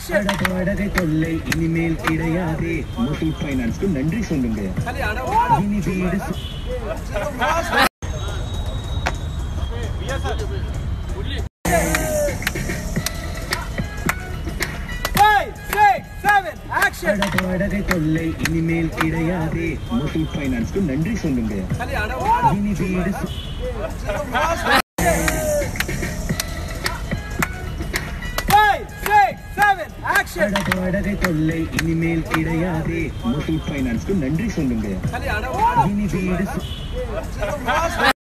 action வாடகை தொல்லை இனிமேல் கிடையாதே முத்தூட் ஃபைனான்ஸ்க்கு நன்றி சொல்லுங்க இனி வீடு சு- ஃபைவ் சிக்ஸ் செவன் ஆக்ஷன் வாடகை தொல்லை இனிமேல் கிடையாதே முத்தூட் ஃபைனான்ஸ்க்கு நன்றி சொல்லுங்க இனி வீடு சு- ஃபைவ் சிக்ஸ் செவன் ஆக்ஷன் வாடகை தொல்லை இனிமேல் கிடையாதே முத்தூட் ஃபைனான்ஸ்க்கு நன்றி சொல்லுங்க இனி வீடு சு-